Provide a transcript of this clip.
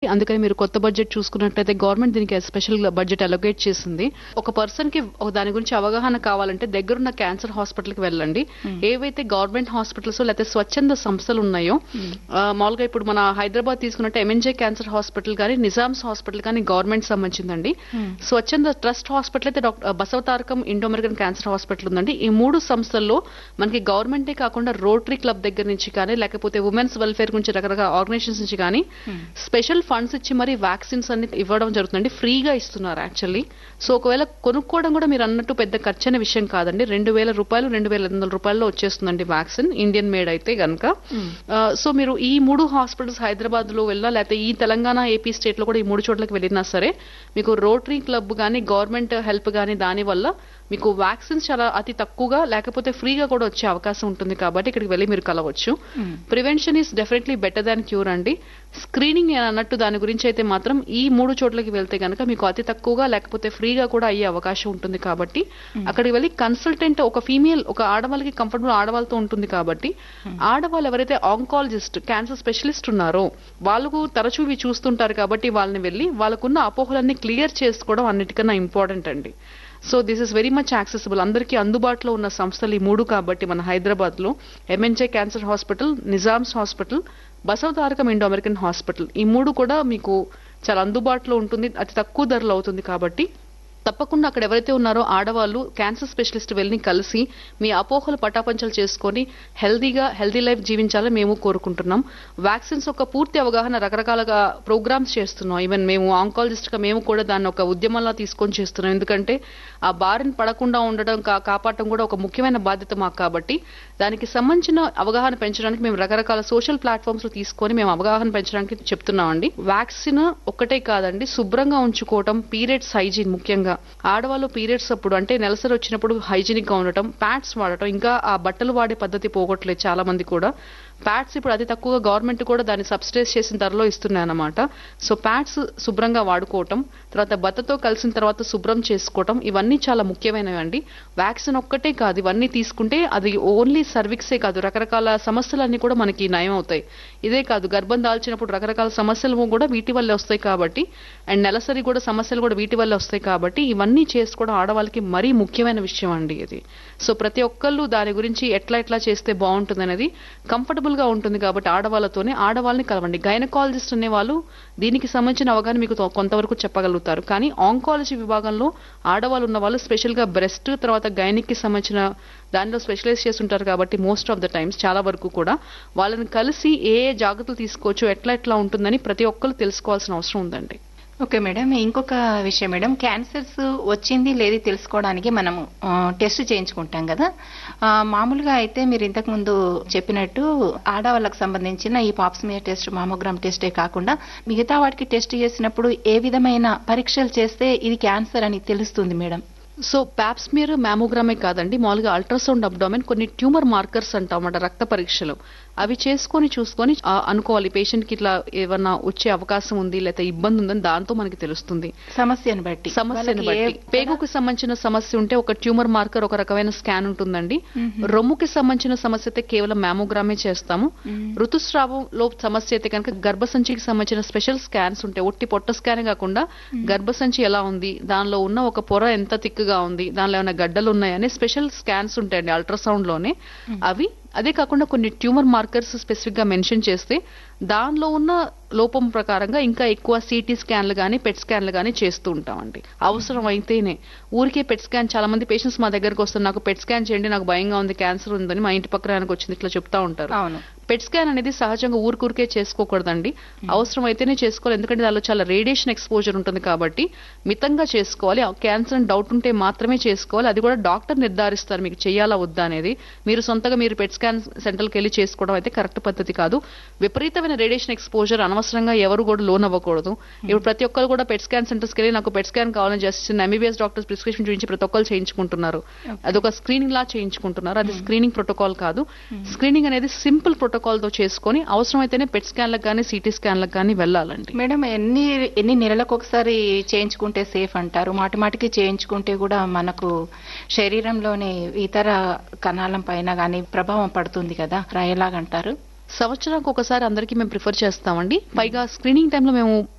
అందుకని మీరు కొత్త బడ్జెట్ చూసుకున్నట్లయితే గవర్నమెంట్ దీనికి స్పెషల్ బడ్జెట్ అలొకేట్ చేసింది ఒక పర్సన్ కి ఒక దాని గురించి అవగాహన కావాలంటే దగ్గరున్న క్యాన్సర్ హాస్పిటల్ కి వెళ్ళండి ఏవైతే గవర్నమెంట్ హాస్పిటల్స్ లేకపోతే స్వచ్ఛంద సంస్థలు ఉన్నాయో ఆ, మామూలుగా ఇప్పుడు మన హైదరాబాద్ తీసుకున్నట్టే ఎంఎన్జే క్యాన్సర్ హాస్పిటల్ కానీ నిజామ్స్ హాస్పిటల్ కానీ గవర్నమెంట్ సంబంధించిందండి స్వచ్ఛంద ట్రస్ట్ హాస్పిటల్ అయితే doctor Basavatarakam Indo American cancer hospital ఉందండి ఈ మూడు సంస్థల్లో మనకి గవర్నమెంటే కాకుండా రోటరీ క్లబ్ దగ్గర నుంచి కానీ లేకపోతే ఉమెన్స్ వెల్ఫేర్ గురించి రకరకాల ఆర్గనైజేషన్స్ నుంచి కానీ స్పెషల్ ఫండ్స్ ఇచ్చి మరి వ్యాక్సిన్స్ అన్ని ఇవ్వడం జరుగుతుందండి ఫ్రీగా ఇస్తున్నారు యాక్చువల్లీ సో ఒకవేళ కొనుక్కోవడం కూడా మీరు అన్నట్టు పెద్ద ఖర్చు అనే విషయం కాదండి రెండు వేల రూపాయలు రెండు వేల ఐదు వందల రూపాయల్లో వచ్చేస్తుందండి వ్యాక్సిన్ ఇండియన్ మేడ్ అయితే గనక సో మీరు ఈ మూడు హాస్పిటల్స్ హైదరాబాద్ లో వెళ్ళినా లేకపోతే ఈ తెలంగాణ ఏపీ స్టేట్ లో కూడా ఈ మూడు చోట్లకి వెళ్ళినా సరే మీకు రోటరీ క్లబ్ కానీ గవర్నమెంట్ హెల్ప్ కానీ దాని వల్ల మీకు వ్యాక్సిన్స్ చాలా అతి తక్కువగా లేకపోతే ఫ్రీగా కూడా వచ్చే అవకాశం ఉంటుంది కాబట్టి ఇక్కడికి వెళ్ళి మీరు కలవచ్చు prevention is definitely better than cure అండి స్క్రీనింగ్ నేను అన్నట్టు దాని గురించి అయితే మాత్రం ఈ మూడు చోట్లకి వెళ్తే గనక మీకు అతి తక్కువగా లేకపోతే ఫ్రీగా కూడా అయ్యే అవకాశం ఉంటుంది కాబట్టి అక్కడికి వెళ్ళి కన్సల్టెంట్ ఒక ఫీమేల్ ఒక ఆడవాళ్ళకి కంఫర్టబుల్ ఆడవాళ్ళతో ఉంటుంది కాబట్టి ఆడవాళ్ళు ఎవరైతే ఆంకాలజిస్ట్ క్యాన్సర్ స్పెషలిస్ట్ ఉన్నారో వాళ్ళకు తరచూ ఇవి చూస్తుంటారు కాబట్టి వాళ్ళని వెళ్ళి వాళ్ళకున్న అపోహలన్నీ క్లియర్ చేసుకోవడం అన్నిటికన్నా ఇంపార్టెంట్ అండి so this is very much accessible అందరికీ అందుబాటులో ఉన్న సంస్థలు ఈ మూడు కాబట్టి మన హైదరాబాద్ లో MNJ cancer hospital Nizam's hospital Basavatarakam Indo American hospital ఈ మూడు కూడా మీకు చాలా అందుబాటులో ఉంటుంది అతి తక్కువ ధరలో అవుతుంది కాబట్టి తప్పకుండా అక్కడ ఎవరైతే ఉన్నారో ఆడవాళ్ళు క్యాన్సర్ స్పెషలిస్ట్ వెళ్ళి కలిసి మీ అపోహలు పటాపంచలు చేసుకొని హెల్దీగా హెల్దీ లైఫ్ జీవించాలని మేము కోరుకుంటున్నాం వ్యాక్సిన్స్ ఒక పూర్తి అవగాహన రకరకాలుగా ప్రోగ్రామ్స్ చేస్తున్నాం ఈవెన్ మేము ఆంకాలజిస్ట్ గా మేము కూడా దాన్ని ఒక ఉద్యమంలా తీసుకొని చేస్తున్నాం ఎందుకంటే ఆ బారిన పడకుండా ఉండడం కా- కాపాడటం కూడా ఒక ముఖ్యమైన బాధ్యత మాకు కాబట్టి దానికి సంబంధించిన అవగాహన పెంచడానికి మేము రకరకాల సోషల్ ప్లాట్ఫామ్స్ లో తీసుకొని మేము అవగాహన పెంచడానికి చెప్తున్నామండి వ్యాక్సిన్ ఒక్కటే కాదండి శుభ్రంగా ఉంచుకోవటం పీరియడ్స్ హైజీన్ ముఖ్యంగా ఆడవాళ్ళు పీరియడ్స్ అప్పుడు అంటే నెలసరి వచ్చినప్పుడు హైజీనిక్ గా ఉండటం ప్యాడ్స్ వాడటం ఇంకా ఆ బట్టలు వాడే పద్ధతి పోగొట్టలేదు చాలా మంది కూడా ప్యాడ్స్ ఇప్పుడు అతి తక్కువగా గవర్నమెంట్ కూడా దాన్ని సబ్సిడైజ్ చేసిన ధరలో ఇస్తున్నాయి అన్నమాట సో ప్యాడ్స్ శుభ్రంగా వాడుకోవటం తర్వాత బట్టతో కలిసిన తర్వాత శుభ్రం చేసుకోవటం ఇవన్నీ చాలా ముఖ్యమైనవి అండి వ్యాక్సిన్ ఒక్కటే కాదు ఇవన్నీ తీసుకుంటే అది ఓన్లీ సర్విక్సే కాదు రకరకాల సమస్యలన్నీ కూడా మనకి నయం అవుతాయి ఇదే కాదు గర్భం దాల్చినప్పుడు రకరకాల సమస్యలు కూడా వీటి వల్లే వస్తాయి కాబట్టి అండ్ నెలసరి కూడా సమస్యలు కూడా వీటి వల్లే వస్తాయి కాబట్టి ఇవన్నీ చేసుకోవడం ఆడవాళ్ళకి మరీ ముఖ్యమైన విషయం అండి ఇది సో ప్రతి ఒక్కళ్ళు దాని గురించి ఎట్లా ఎట్లా చేస్తే బాగుంటుంది అనేది కంఫర్టబుల్ గా ఉంటుంది కాబట్టి ఆడవాళ్ళతోనే ఆడవాళ్ళని కలవండి గైనకాలజిస్ట్ అనే వాళ్ళు దీనికి సంబంధించిన అవగాహన మీకు తో- కొంతవరకు చెప్పగలుగుతారు కానీ ఆంకాలజీ విభాగంలో ఆడవాళ్ళు ఉన్న వాళ్ళు స్పెషల్ గా బ్రెస్ట్ తర్వాత గైనిక్ కి సంబంధించిన దానిలో స్పెషలైజ్ చేస్తుంటారు కాబట్టి మోస్ట్ ఆఫ్ ద టైమ్స్ చాలా వరకు కూడా వాళ్ళని కలిసి ఏ ఏ జాగ్రత్తలు తీసుకోవచ్చు ఎట్లా ఎట్లా ఉంటుందని ప్రతి ఒక్కరు తెలుసుకోవాల్సిన అవసరం ఉందండి ఓకే మేడం ఇంకొక విషయం మేడం క్యాన్సర్స్ వచ్చింది లేదు తెలుసుకోవడానికి మనము ఆ, టెస్ట్ చేయించుకుంటాం కదా ఆ, మామూలుగా అయితే మీరు ఇంతకు ముందు చెప్పినట్టు ఆడవాళ్ళకు సంబంధించిన ఈ పాప్స్మియర్ టెస్ట్ మామోగ్రామ్ టెస్టే కాకుండా మిగతా వాటికి టెస్ట్ చేసినప్పుడు ఏ విధమైన పరీక్షలు చేస్తే ఇది క్యాన్సర్ అని తెలుస్తుంది మేడం సో ప్యాప్స్మియర్ మ్యామోగ్రామే కాదండి మామూలుగా అల్ట్రాసౌండ్ అబ్డామిన్ కొన్ని ట్యూమర్ మార్కర్స్ అంటామన్నమాట రక్త పరీక్షలు అవి చేసుకొని చూసుకొని ఆ, అనుకోవాలి పేషెంట్ కి ఇట్లా ఏమన్నా వచ్చే అవకాశం ఉంది లేకపోతే ఇబ్బంది ఉందని దాంతో మనకి తెలుస్తుంది సమస్యను బట్టి సమస్యను వాళ్ళకి ఏ- బట్టి పేగుకి సంబంధించిన సమస్య ఉంటే ఒక ట్యూమర్ మార్కర్ ఒక రకమైన స్కాన్ ఉంటుందండి రొమ్ముకి సంబంధించిన సమస్య అయితే కేవలం మ్యామోగ్రామే చేస్తాము ఋతుస్రావంలో సమస్య అయితే కనుక గర్భసంచికి సంబంధించిన స్పెషల్ స్కాన్స్ ఉంటాయి ఒట్టి పొట్ట స్కాన్ కాకుండా గర్భసంచి ఎలా ఉంది దానిలో ఉన్న ఒక పొర ఎంత తిక్కుగా ఉంది దానిలో ఏమైనా గడ్డలు ఉన్నాయని స్పెషల్ స్కాన్స్ ఉంటాయండి అల్ట్రాసౌండ్ లోనే అవి అదే కాకుండా కొన్ని ట్యూమర్ మార్కర్స్ స్పెసిఫిక్ గా మెన్షన్ చేస్తే దానిలో ఉన్న లోపం ప్రకారంగా ఇంకా ఎక్కువ సిటీ స్కాన్లు కానీ పెట్ స్కాన్లు కానీ చేస్తూ ఉంటామండి అవసరం అయితేనే ఊరికే పెట్ స్కాన్ చాలా మంది పేషెంట్స్ మా దగ్గరకు వస్తారు నాకు పెట్ స్కాన్ చేయండి నాకు భయంగా ఉంది క్యాన్సర్ ఉందని మా ఇంటి పక్కన ఆయనకు వచ్చింది ఇట్లా చెప్తా ఉంటారు అవును పెట్ స్కాన్ అనేది సహజంగా ఊరికూరికే చేసుకోకూడదండి అవసరం అయితేనే చేసుకోవాలి ఎందుకంటే దానిలో చాలా రేడియేషన్ ఎక్స్పోజర్ ఉంటుంది కాబట్టి మితంగా చేసుకోవాలి క్యాన్సర్ అని డౌట్ ఉంటే మాత్రమే చేసుకోవాలి అది కూడా డాక్టర్ నిర్ధారిస్తారు మీకు చేయాలా వద్దా అనేది మీరు సొంతగా మీరు పెట్ స్కాన్ సెంటర్కి వెళ్ళి చేసుకోవడం అయితే కరెక్ట్ పద్ధతి కాదు విపరీతమైన రేడియేషన్ ఎక్స్పోజర్ అనవసరంగా ఎవరు కూడా లోన్ అవ్వకూడదు ఇప్పుడు ప్రతి ఒక్కరు కూడా పెట్ స్కాన్ సెంటర్స్కి వెళ్ళి నాకు పెట్ స్కాన్ కావాలని జస్ట్ ఎంబీబీఎస్ డాక్టర్స్ ప్రిస్క్రిప్షన్ చూపించి ప్రతి ఒక్కరు చేయించుకుంటున్నారు అదొక స్క్రీనింగ్ లా చేయించుకుంటున్నారు అది స్క్రీనింగ్ ప్రోటోకాల్ కాదు స్క్రీనింగ్ అనేది సింపుల్ ప్రోటోకాల్ తో చేసుకొని అవసరమైతేనే పెట్ స్కాన్లకు కానీ సిటీ స్కాన్లకు కానీ వెళ్ళాలండి మేడం ఎన్ని ఎన్ని నెలలకు ఒకసారి చేయించుకుంటే సేఫ్ అంటారు మాటి మాటికి చేయించుకుంటే కూడా మనకు శరీరంలోని ఇతర కణాల పైన కానీ ప్రభావం పడుతుంది కదా రా ఎలాగంటారు సంవత్సరానికి ఒకసారి అందరికీ మేము ప్రిఫర్ చేస్తామండి పైగా స్క్రీనింగ్ టైంలో మేము